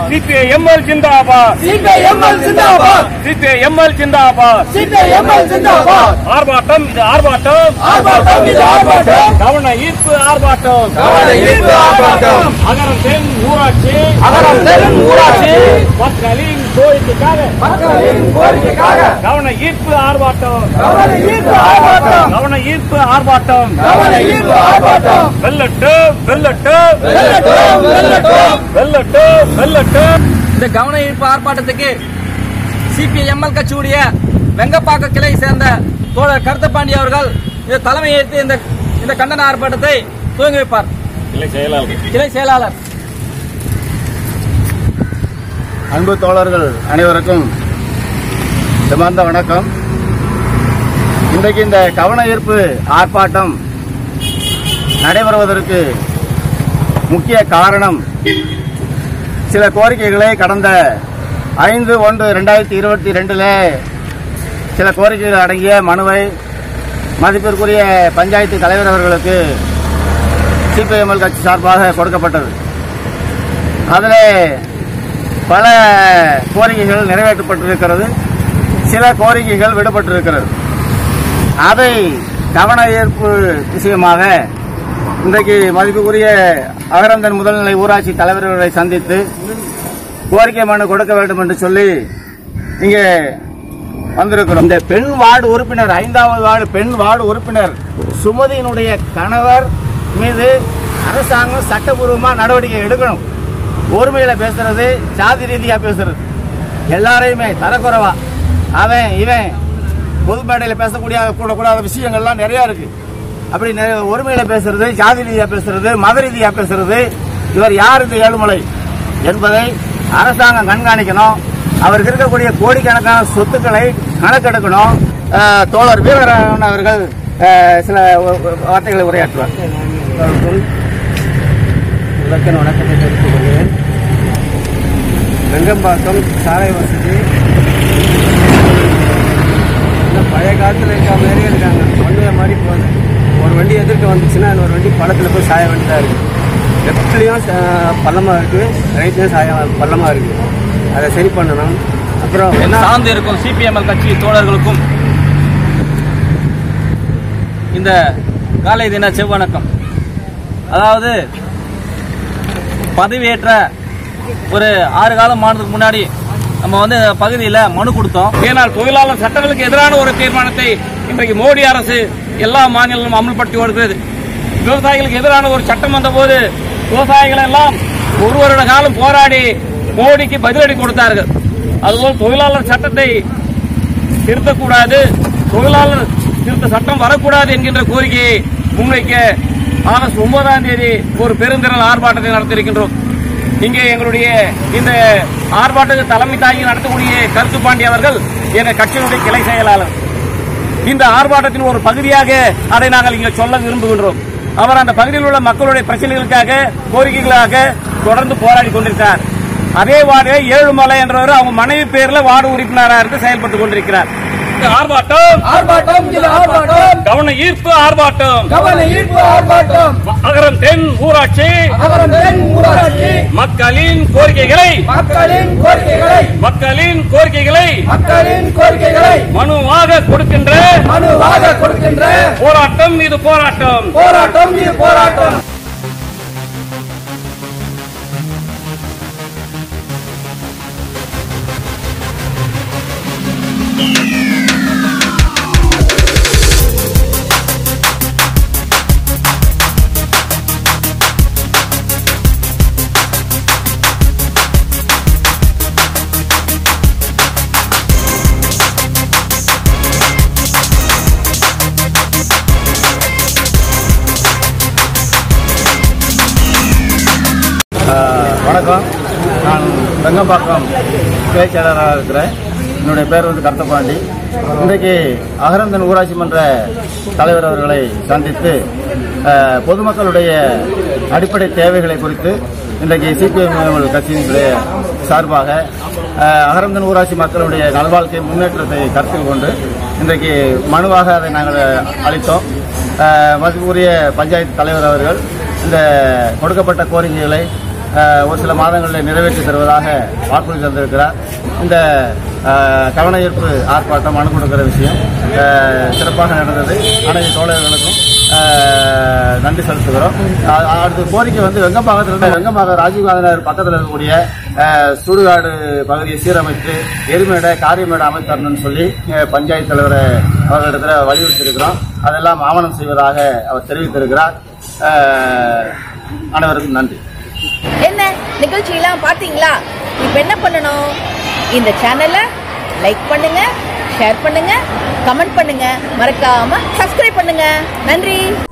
CPI ML ஜிந்தாபாத் CPIML ஜிந்தாபாத் CPIML ஜிந்தாபாத் சிபிஐஎம்எல் ஜிந்தாபாத் ஆர்ப்பாட்டம் இது ஆர்ப்பாட்டம் ஆர்ப்பாட்டம் இது ஆர்ப்பாட்டம் கவன ஈர்ப்பு ஆர்ப்பாட்டம் கவன ஈர்ப்பு ஆர்ப்பாட்டம் அகரம் தென் ஊராட்சி அகரம் தென் ஊராட்சி மக்களின் கோரிக்கைக்காக மக்களின் கோரிக்கைக்காக கவன ஈர்ப்பு ஆர்ப்பாட்டம் கவன ஈர்ப்பு ஆர்ப்பாட்டம் கவன ஈர்ப்பு ஆர்ப்பாட்டம் கவன ஈர்ப்பு ஆர்ப்பாட்டம் வெல்லட்டு வெல்லட்டு வெல்லட்டும் வெல்லட்டும் வெல்லட்டு வெல்லட்டு இந்த கவன ஈர்ப்பு ஆர்ப்பாட்டத்துக்கு சிபிஎம்எல் கட்சியுடைய வெங்கப்பாக்க கிளை சேர்ந்த தோழர் கருத்தப்பாண்டி அவர்கள் இந்த தலைமை ஏற்று இந்த இந்த கண்டன ஆர்ப்பாட்டத்தை துவங்கி வைப்பார் இல்லை செயலாளர் கிளை செயலாளர் அன்பு தோழர்கள் அனைவருக்கும் சிறந்த வணக்கம் இன்றைக்கு இந்த கவன ஈர்ப்பு ஆர்ப்பாட்டம் நடைபெறுவதற்கு முக்கிய காரணம் சில கோரிக்கைகளை கடந்த ஐந்து ஒன்று ரெண்டாயிரத்தி இருபத்தி ரெண்டில் சில கோரிக்கைகள் அடங்கிய மனுவை மதிப்பிற்குரிய பஞ்சாயத்து தலைவர் அவர்களுக்கு சிபிஎம்எல் கட்சி சார்பாக கொடுக்கப்பட்டது அதில் பல கோரிக்கைகள் நிறைவேற்றப்பட்டிருக்கிறது சில கோரிக்கைகள் விடப்பட்டிருக்கிறது அதை கவன ஈர்ப்பு விஷயமாக இன்றைக்கு மதிப்புக்குரிய அகரந்தன் முதல்நிலை ஊராட்சி தலைவர்களை சந்தித்து கோரிக்கை மனு கொடுக்க வேண்டும் என்று சொல்லி இங்கே வந்திருக்கிறோம் இந்த பெண் வார்டு உறுப்பினர் ஐந்தாவது வார்டு பெண் வார்டு உறுப்பினர் சுமதியினுடைய கணவர் மீது அரசாங்கம் சட்டபூர்வமா நடவடிக்கை எடுக்கணும் ஒருமையில பேசுறது ஜாதி ரீதியா பேசுறது எல்லாரையுமே தரக்குறைவா அவன் இவன் பொது மேடையில் பேசக்கூடிய கூட கூடாத விஷயங்கள்லாம் நிறைய இருக்கு அப்படி நிறைய ஒருமையில பேசுறது ஜாதி ரீதியா பேசுறது மத ரீதியா பேசுறது இவர் யார் இந்த ஏழுமலை என்பதை அரசாங்கம் கண்காணிக்கணும் அவருக்கு இருக்கக்கூடிய கோடிக்கணக்கான சொத்துக்களை கணக்கெடுக்கணும் அஹ், தோழர் வீரராகவன் அவர்கள் அஹ், சில ஒ- ஒ- வார்த்தைகளை உரையாற்றுவார் முதற்கன் வணக்கத்தை தெரிவித்துக் கொள்கிறேன் வெங்கம்பாக்கம் சாலை வசதி இன்னும் பழைய காலத்தில் இருக்க மாதிரியே இருக்காங்க ஒன்றுவே மாதிரி போகுது ஒரு வண்டி எதிர்க்க வந்துச்சுன்னா இன்னொரு வண்டி பள்ளத்தில் போய் சாய வேண்டியதாக இருக்குது லெஃப்ட்லேயும் பள்ளமாக இருக்குது ரைட்லேயும் சாய பள்ளமாக இருக்குது அதை சரி பண்ணணும் அப்புறம் என்ன சார்ந்து இருக்கும் சிபிஎம்எல் கட்சி தோழர்களுக்கும் இந்த காலை தின செவ்வணக்கம் அதாவது பதவியேற்ற ஒரு ஆறு காலம் ஆனதுக்கு முன்னாடி நம்ம வந்து பகுதியில் மனு கொடுத்தோம் ஏனால் தொழிலாளர் சட்டங்களுக்கு எதிரான ஒரு தீர்மானத்தை இன்றைக்கு மோடி அரசு எல்லா மாநிலங்களும் அமல்படுத்தி வருகிறது விவசாயிகளுக்கு எதிரான ஒரு சட்டம் வந்தபோது விவசாயிகள் எல்லாம் ஒரு வருட காலம் போராடி மோடிக்கு பதிலடி கொடுத்தார்கள் அதுபோல் தொழிலாளர் சட்டத்தை திருத்தக்கூடாது தொழிலாளர் திருத்த சட்டம் வரக்கூடாது என்கின்ற கோரிக்கையை முன்வைக்க ஆகஸ்ட் ஒன்பதாம் தேதி ஒரு பெருந்திரள் ஆர்ப்பாட்டத்தை நடத்தியிருக்கின்றோம் இங்கே எங்களுடைய இந்த ஆர்ப்பாட்டத்துக்கு தலைமை தாங்கி நடத்தக்கூடிய கருத்து பாண்டி அவர்கள் எங்கள் கட்சியினுடைய கிளை செயலாளர் இந்த ஆர்ப்பாட்டத்தின் ஒரு பகுதியாக அதை நாங்கள் இங்கே சொல்ல விரும்புகின்றோம் அவர் அந்த பகுதியில் உள்ள மக்களுடைய பிரச்சனைகளுக்காக கோரிக்கைகளுக்காக தொடர்ந்து போராடி கொண்டிருக்கிறார் அதே வார்டு ஏழுமலை என்றவர் அவங்க மனைவி பேர்ல வார்டு உறுப்பினராக இருந்து செயல்பட்டுக் கொண்டிருக்கிறார் இந்த ஆர்ப்பாட்டம் ஆர்ப்பாட்டம் இது ஆர்ப்பாட்டம் கவன ஈர்ப்பு ஆர்ப்பாட்டம் கவன ஈர்ப்பு ஆர்ப்பாட்டம் அகரம் தென் ஊராட்சி அகரம் தென் ஊராட்சி மக்களின் கோரிக்கைகளை மக்களின் கோரிக்கைகளை மக்களின் கோரிக்கைகளை மக்களின் கோரிக்கைகளை மனுவாக கொடுக்கின்ற மனுவாக கொடுக்கின்ற போராட்டம் இது போராட்டம் போராட்டம் இது போராட்டம் ஆஹ் வணக்கம் நான் வெங்கம்பாக்கம் கிளை செயலாளராக இருக்கிறேன் என்னுடைய பேர் வந்து கருத்தபாண்டி இன்றைக்கு அகரந்தன் ஊராட்சி மன்ற தலைவர் அவர்களை சந்தித்து ஆஹ் பொதுமக்களுடைய அடிப்படை தேவைகளை குறித்து இன்றைக்கு சிபிஎம் கட்சியினுடைய சார்பாக ஆஹ் அகரந்தன் ஊராட்சி மக்களுடைய நல்வாழ்க்கை முன்னேற்றத்தை கருத்தில் கொண்டு இன்றைக்கு மனுவாக அதை நாங்கள் அளித்தோம் ஆஹ் மதிப்புக்குரிய பஞ்சாயத்து தலைவர் அவர்கள் இந்த கொடுக்கப்பட்ட கோரிக்கைகளை அஹ், ஒரு சில மாதங்களில் நிறைவேற்றி தருவதாக வாக்குறுதி தந்திருக்கிறார் இந்த அஹ், கவன ஈர்ப்பு ஆர்ப்பாட்டம் மனு கொடுக்கிற விஷயம் அஹ், சிறப்பாக நடந்தது அனைத்து தோழர்களுக்கும் அஹ், நன்றி செலுத்துகிறோம் அ- அடுத்த கோரிக்கை வந்து வெங்கம்பாக்கத்தில் இருந்த வெங்கம்பாக்கம் ராஜீவ்காந்தி நகர் பக்கத்தில் இருக்கக்கூடிய அஹ், சுடுகாடு பகுதியை சீரமைத்து எரிமேடை காரியமேடை அமைத்து தரணும்னு சொல்லி அஹ், பஞ்சாயத்து தலைவர் அவர்களிடத்தில் வலியுறுத்தியிருக்கிறோம் அதெல்லாம் ஆவணம் செய்வதாக அவர் தெரிவித்திருக்கிறார் அஹ், அனைவருக்கும் நன்றி என்ன நிகழ்ச்சியெல்லாம் பாத்தீங்களா இப்ப என்ன பண்ணணும் இந்த சேனலை லைக் பண்ணுங்க ஷேர் பண்ணுங்க கமெண்ட் பண்ணுங்க மறக்காம சப்ஸ்கிரைப் பண்ணுங்க நன்றி